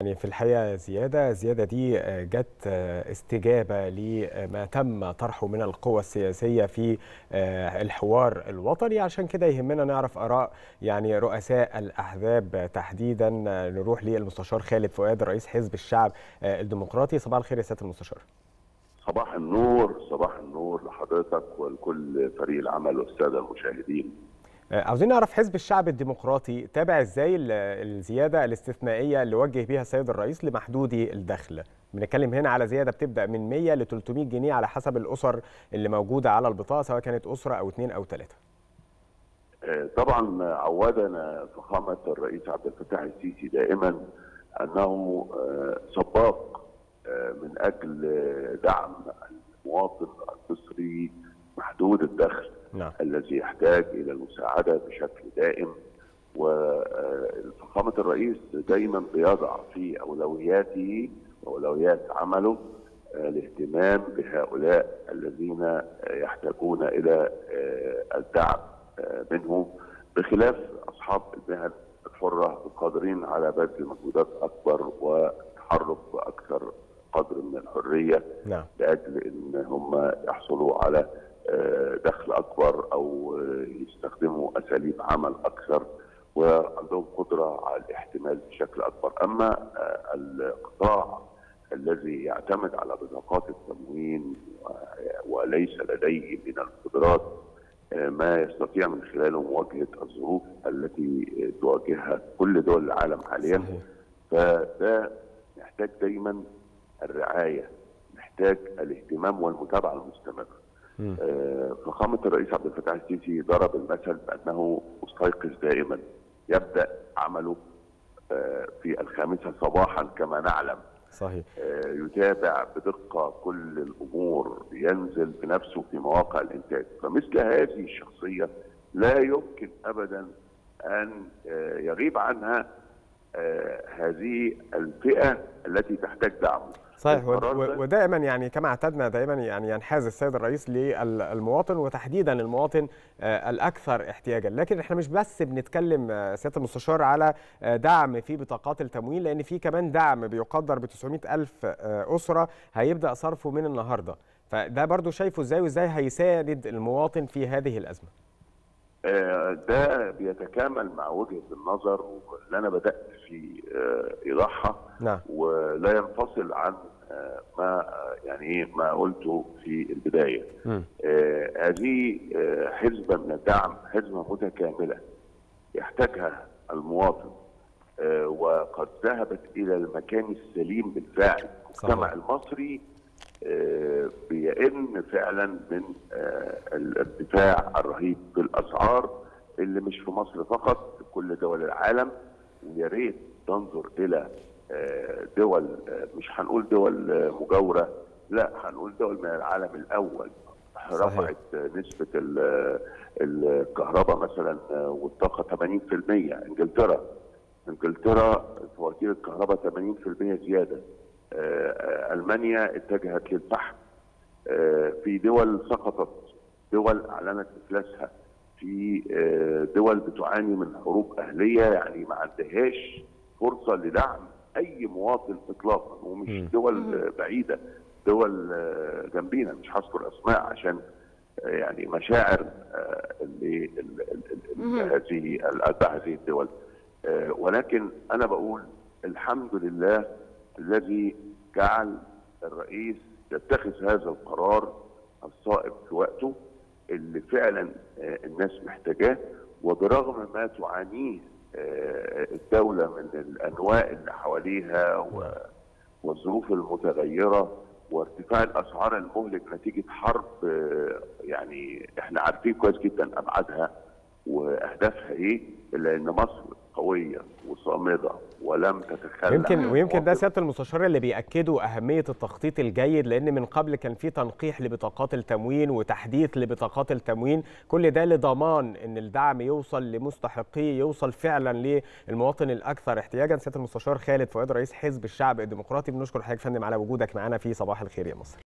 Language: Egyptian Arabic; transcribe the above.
يعني في الحقيقة زيادة زيادة دي جت استجابة لما تم طرحه من القوى السياسية في الحوار الوطني عشان كده يهمنا نعرف آراء يعني رؤساء الأحزاب تحديدا نروح للمستشار خالد فؤاد رئيس حزب الشعب الديمقراطي صباح الخير يا سيادة المستشار صباح النور صباح النور لحضرتك ولكل فريق العمل والسادة المشاهدين عاوزين نعرف حزب الشعب الديمقراطي تابع ازاي الزياده الاستثنائيه اللي وجه بيها السيد الرئيس لمحدودي الدخل بنتكلم هنا على زياده بتبدا من 100 ل 300 جنيه على حسب الاسر اللي موجوده على البطاقه سواء كانت اسره او اثنين او ثلاثه طبعا عودنا فخامه الرئيس عبد الفتاح السيسي دائما انه سباق من اجل دعم المواطن المصري محدود الدخل نعم. الذي يحتاج الى المساعده بشكل دائم وفخامه الرئيس دايما بيضع في اولوياته واولويات عمله الاهتمام بهؤلاء الذين يحتاجون الى الدعم منهم بخلاف اصحاب المهن الحره القادرين على بذل مجهودات اكبر والتحرك باكثر قدر من الحريه نعم. لاجل ان هم يحصلوا على دخل اكبر او يستخدموا اساليب عمل اكثر وعندهم قدره على الاحتمال بشكل اكبر، اما القطاع الذي يعتمد على بطاقات التموين وليس لديه من القدرات ما يستطيع من خلاله مواجهه الظروف التي تواجهها كل دول العالم حاليا صحيح. فده محتاج دايما الرعايه محتاج الاهتمام والمتابعه المستمره فخامة الرئيس عبد الفتاح السيسي ضرب المثل بأنه مستيقظ دائما يبدأ عمله في الخامسة صباحا كما نعلم صحيح يتابع بدقة كل الأمور ينزل بنفسه في مواقع الإنتاج فمثل هذه الشخصية لا يمكن أبدا أن يغيب عنها هذه الفئة التي تحتاج دعمه صحيح ودائما يعني كما اعتدنا دائما يعني ينحاز السيد الرئيس للمواطن وتحديدا المواطن الاكثر احتياجا لكن احنا مش بس بنتكلم سياده المستشار على دعم في بطاقات التموين لان في كمان دعم بيقدر ب 900 الف اسره هيبدا صرفه من النهارده فده برضو شايفه ازاي وازاي هيساند المواطن في هذه الازمه ده بيتكامل مع وجهه النظر اللي انا بدات في ايضاحها نعم. ولا ينفصل عن ما يعني ايه ما قلته في البدايه آه هذه حزبه من الدعم حزبه متكامله يحتاجها المواطن آه وقد ذهبت الى المكان السليم بالفعل المجتمع المصري آه بيئن فعلا من الارتفاع الرهيب في الاسعار اللي مش في مصر فقط في كل دول العالم ويا ريت تنظر الى دول مش هنقول دول مجاوره لا هنقول دول من العالم الاول رفعت نسبه الكهرباء مثلا والطاقه 80% انجلترا انجلترا فواتير الكهرباء 80% زياده المانيا اتجهت للفحم في دول سقطت دول اعلنت افلاسها في دول بتعاني من حروب اهليه يعني ما عندهاش فرصه لدعم اي مواطن اطلاقا ومش م. دول بعيده دول جنبينا مش هذكر اسماء عشان يعني مشاعر هذه هذه الدول ولكن انا بقول الحمد لله الذي جعل الرئيس يتخذ هذا القرار الصائب في وقته اللي فعلا الناس محتاجاه وبرغم ما تعانيه الدولة من الأنواء اللي حواليها والظروف المتغيرة وارتفاع الأسعار المهلك نتيجة حرب يعني احنا عارفين كويس جدا أبعادها وأهدافها إيه إلا إن مصر قوية وصامدة ولم تتخلى يمكن ويمكن ده سياده المستشار اللي بياكدوا اهميه التخطيط الجيد لان من قبل كان في تنقيح لبطاقات التموين وتحديث لبطاقات التموين كل ده لضمان ان الدعم يوصل لمستحقيه يوصل فعلا للمواطن الاكثر احتياجا سياده المستشار خالد فؤاد رئيس حزب الشعب الديمقراطي بنشكر حضرتك فندم على وجودك معنا في صباح الخير يا مصر